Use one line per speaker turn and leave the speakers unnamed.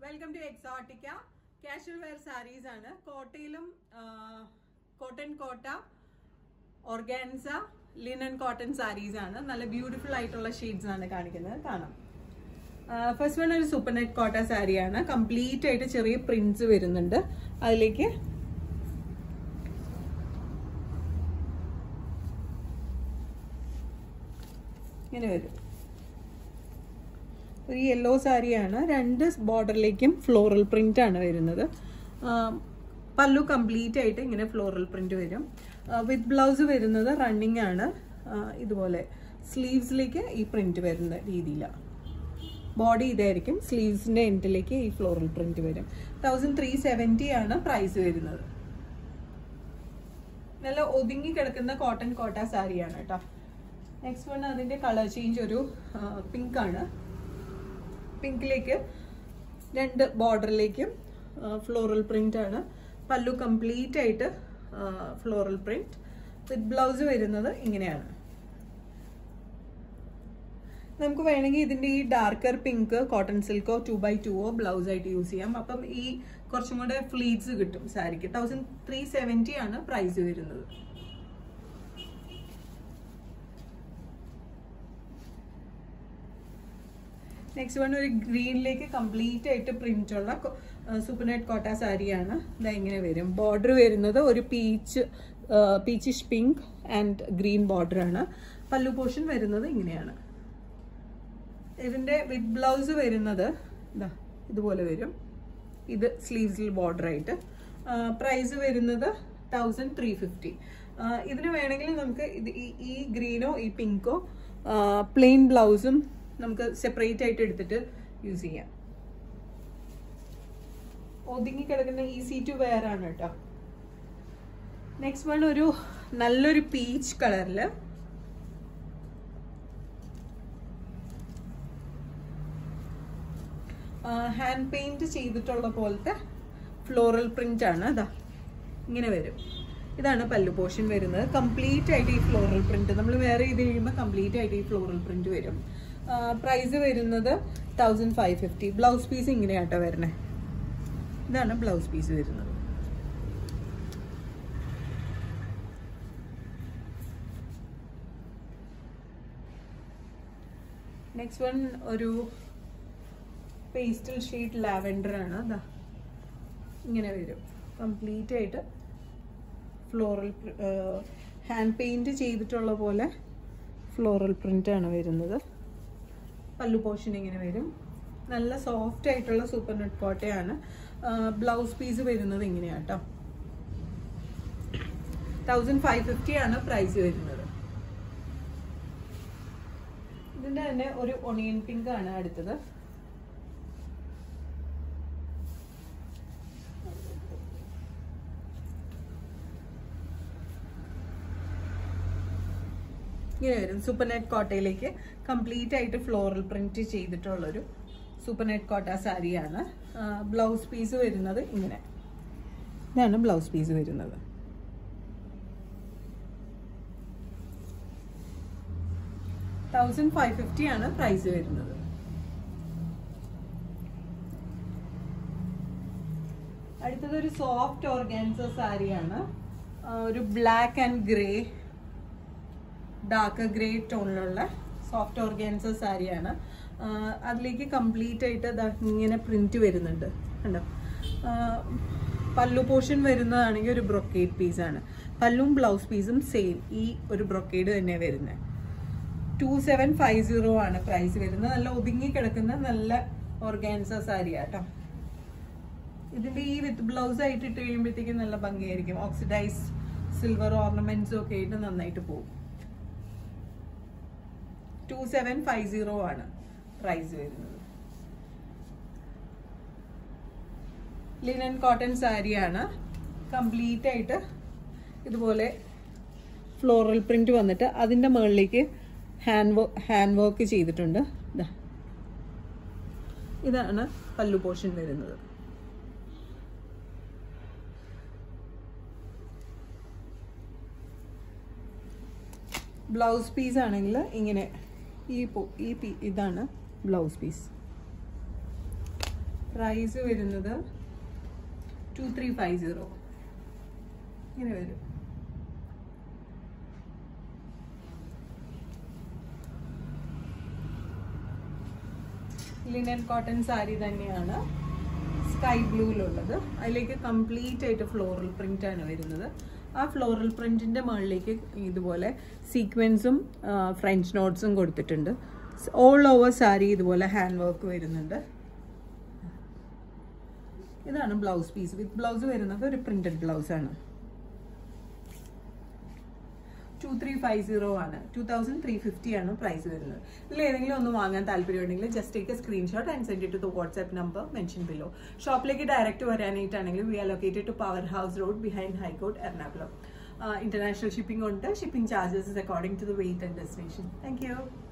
welcome to Exotica casual wear saris ആണ് കോട്ടയിലും cotton Kota organza linen cotton saris ആണ് നല്ല ബ്യൂട്ടിഫുൾ ആയിട്ടുള്ള ഷെയ്ഡ്സ് ആണ് കാണിക്കുന്നത് കാണാം ഫസ്റ്റ് വൺ ഒരു സൂപ്പർ നെറ്റ് കോട്ട സാരിയാണ് കംപ്ലീറ്റ് ആയിട്ട് ചെറിയ പ്രിന്റ്സ് വരുന്നുണ്ട് അതിലേക്ക് ഇങ്ങനെ വരും ഒരു യെല്ലോ സാരിയാണ് രണ്ട് ബോർഡറിലേക്കും ഫ്ലോറൽ പ്രിന്റ് ആണ് വരുന്നത് പല്ലു കംപ്ലീറ്റ് ആയിട്ട് ഇങ്ങനെ ഫ്ലോറൽ പ്രിന്റ് വരും വിത്ത് ബ്ലൗസ് വരുന്നത് റണ്ണിങ് ആണ് ഇതുപോലെ സ്ലീവ്സിലേക്ക് ഈ പ്രിന്റ് വരുന്ന രീതിയിലാണ് ബോഡി ഇതായിരിക്കും സ്ലീവ്സിന്റെ എൻഡിലേക്ക് ഈ ഫ്ലോറൽ പ്രിന്റ് വരും തൗസൻഡ് ത്രീ സെവൻറ്റി ആണ് പ്രൈസ് വരുന്നത് നല്ല ഒതുങ്ങി കിടക്കുന്ന കോട്ടൺ കോട്ട സാരിയാണ് കേട്ടോ നെക്സ്റ്റ് വൺ അതിന്റെ കളർ ചേഞ്ച് ഒരു പിങ്ക് ആണ് പിങ്കിലേക്ക് രണ്ട് ബോർഡറിലേക്കും ഫ്ലോറൽ പ്രിന്റ് ആണ് പല്ലു കംപ്ലീറ്റ് ആയിട്ട് ഫ്ലോറൽ പ്രിന്റ് വിത്ത് ബ്ലൗസ് വരുന്നത് ഇങ്ങനെയാണ് നമുക്ക് വേണമെങ്കിൽ ഇതിന്റെ ഈ ഡാർക്കർ പിങ്ക് കോട്ടൺ സിൽക്കോ ടു ബൈ ടുവോ ബ്ലൗസ് ആയിട്ട് യൂസ് ചെയ്യാം അപ്പം ഈ കുറച്ചും കൂടെ ഫ്ലീറ്റ്സ് കിട്ടും സാരിക്ക് തൗസൻഡ് ത്രീ സെവൻറ്റി ആണ് പ്രൈസ് വരുന്നത് നെക്സ്റ്റ് വൺ ഒരു ഗ്രീനിലേക്ക് കംപ്ലീറ്റ് ആയിട്ട് പ്രിന്റ് ഉള്ള സൂപ്പർനെറ്റ് കോട്ട സാരിയാണ് ഇതാ ഇങ്ങനെ വരും ബോർഡർ വരുന്നത് ഒരു peach peachish pink and green border ആണ് പല്ലു പോർഷൻ വരുന്നത് ഇങ്ങനെയാണ് ഇതിന്റെ വിത്ത് ബ്ലൗസ് വരുന്നത് ഇതാ ഇതുപോലെ വരും ഇത് സ്ലീവ്സിൽ ബോർഡർ ആയിട്ട് പ്രൈസ് വരുന്നത് തൗസൻഡ് ത്രീ ഫിഫ്റ്റി ഇതിന് വേണമെങ്കിൽ നമുക്ക് ഇത് ഈ ഗ്രീനോ ഈ പിങ്കോ പ്ലെയിൻ ബ്ലൗസും നമുക്ക് സെപ്പറേറ്റ് ആയിട്ട് എടുത്തിട്ട് യൂസ് ചെയ്യാം ഒതുങ്ങി കിടക്കുന്ന ഈസി ടു വെയർ ആണ് കേട്ടോ നെക്സ്റ്റ് വൺ ഒരു നല്ലൊരു പീച്ച് കളറിൽ ഹാൻഡ് പെയിന്റ് ചെയ്തിട്ടുള്ള പോലത്തെ ഫ്ലോറൽ പ്രിന്റ് ആണ് അതാ ഇങ്ങനെ വരും ഇതാണ് പല്ലു പോർഷൻ വരുന്നത് കംപ്ലീറ്റ് ആയിട്ട് ഈ ഫ്ലോറൽ പ്രിന്റ് നമ്മൾ വേറെ ചെയ്ത് കഴിയുമ്പോൾ കംപ്ലീറ്റ് ആയിട്ട് ഈ ഫ്ലോറൽ പ്രിന്റ് വരും പ്രൈസ് വരുന്നത് thousand five fifty blouse piece ഇങ്ങനെയാട്ടോ വരണേ ഇതാണ് ബ്ലൗസ് പീസ് വരുന്നത് നെക്സ്റ്റ് വൺ ഒരു പേസ്റ്റൽ ഷെയ്ഡ് ലാവൻഡർ ആണ് അതാ ഇങ്ങനെ വരും കംപ്ലീറ്റ് ആയിട്ട് ഫ്ലോറൽ ഹാൻഡ് പെയിന്റ് ചെയ്തിട്ടുള്ള പോലെ ഫ്ലോറൽ പ്രിന്റ് ആണ് വരുന്നത് പല്ലു പോർഷൻ ഇങ്ങനെ വരും നല്ല സോഫ്റ്റ് ആയിട്ടുള്ള സൂപ്പർ നെറ്റ് കോട്ടയാണ് ബ്ലൗസ് പീസ് വരുന്നത് ഇങ്ങനെയാണ് കേട്ടോ തൗസൻഡ് ഫൈവ് ഫിഫ്റ്റി ആണ് പ്രൈസ് വരുന്നത് ഇതിന്റെ തന്നെ ഒരു ഒണിയൻ പിങ്ക് ആണ് അടുത്തത് ഇങ്ങനെ വരും സൂപ്പർ നെറ്റ് കോട്ടയിലേക്ക് കംപ്ലീറ്റ് ആയിട്ട് ഫ്ലോറൽ പ്രിന്റ് ചെയ്തിട്ടുള്ളൊരു സൂപ്പർ നെറ്റ് കോട്ട സാരിയാണ് ബ്ലൗസ് പീസ് വരുന്നത് ഇങ്ങനെ ഇതാണ് ബ്ലൗസ് പീസ് വരുന്നത് തൗസൻഡ് ഫൈവ് ഫിഫ്റ്റി ആണ് പ്രൈസ് വരുന്നത് അടുത്തത് ഒരു സോഫ്റ്റ് ഓർഗാൻസ സാരിയാണ് ഒരു black and grey dark grey ടോണിലുള്ള സോഫ്റ്റ് ഓർഗാൻസ സാരിയാണ് അതിലേക്ക് കംപ്ലീറ്റ് ആയിട്ട് ഇങ്ങനെ പ്രിന്റ് വരുന്നുണ്ട് കണ്ടോ പല്ലു പോർഷൻ വരുന്നതാണെങ്കിൽ ഒരു ബ്രൊക്കേഡ് പീസാണ് പല്ലും ബ്ലൗസ് പീസും സെയിം ഈ ഒരു ബ്രൊക്കേഡ് തന്നെ വരുന്നത് ടു സെവൻ ഫൈവ് സീറോ ആണ് പ്രൈസ് വരുന്നത് നല്ല ഒതുങ്ങി കിടക്കുന്ന നല്ല ഓർഗാൻസ സാരി ആട്ടോ ഇതിന്റെ ഈ വിത്ത് ബ്ലൗസ് ആയിട്ട് ഇട്ട് കഴിയുമ്പോഴത്തേക്കും നല്ല ഭംഗിയായിരിക്കും ഓക്സിഡൈസ് സിൽവർ ഓർണമെന്റ്സും ഒക്കെ ആയിട്ട് നന്നായിട്ട് പോകും ടു സെവൻ ഫൈവ് സീറോ ആണ് പ്രൈസ് വരുന്നത് ലിനൻ കോട്ടൺ സാരിയാണ് കംപ്ലീറ്റ് ആയിട്ട് ഇതുപോലെ ഫ്ലോറൽ പ്രിന്റ് വന്നിട്ട് അതിൻ്റെ മുകളിലേക്ക് ഹാൻഡ് വർക്ക് ഹാൻഡ് വർക്ക് ചെയ്തിട്ടുണ്ട് ഇതാണ് പല്ലു പോർഷൻ വരുന്നത് ബ്ലൗസ് പീസ് ആണെങ്കിൽ ഇങ്ങനെ ഈ ഈ ഇതാണ് ബ്ലൗസ് പീസ് പ്രൈസ് വരുന്നത് ടു ത്രീ ഫൈവ് സീറോ ഇങ്ങനെ വരും ലിനൻ കോട്ടൺ സാരി തന്നെയാണ് സ്കൈ ബ്ലൂയിലുള്ളത് അതിലേക്ക് കംപ്ലീറ്റ് ആയിട്ട് ഫ്ലോറൽ പ്രിന്റ് ആണ് വരുന്നത് ആ ഫ്ലോറൽ പ്രിന്റിന്റെ മുകളിലേക്ക് ഇതുപോലെ സീക്വൻസും ഫ്രഞ്ച് നോട്ട്സും കൊടുത്തിട്ടുണ്ട് ഓൾ ഓവർ സാരി ഇതുപോലെ ഹാൻഡ് വർക്ക് വരുന്നുണ്ട് ഇതാണ് ബ്ലൗസ് പീസ് വിത്ത് ബ്ലൗസ് വരുന്നത് ഒരു പ്രിന്റഡ് ബ്ലൗസ് ആണ് ടു ത്രീ ഫൈവ് സീറോ ആണ് ടു തൗസൻഡ് ത്രീ ഫിഫ്റ്റി ആണ് പ്രൈസ് വരുന്നത് ഇതിൽ ഏതെങ്കിലും ഒന്ന് വാങ്ങാൻ താല്പര്യമുണ്ടെങ്കിൽ just take a screenshot and send it to WhatsApp number mention below ഷോപ്പിലേക്ക് ഡയറക്റ്റ് വരാനായിട്ടാണെങ്കിൽ we are located to power house road behind high court Ernakulam international shipping ഉണ്ട് shipping charges according to the weight and destination thank U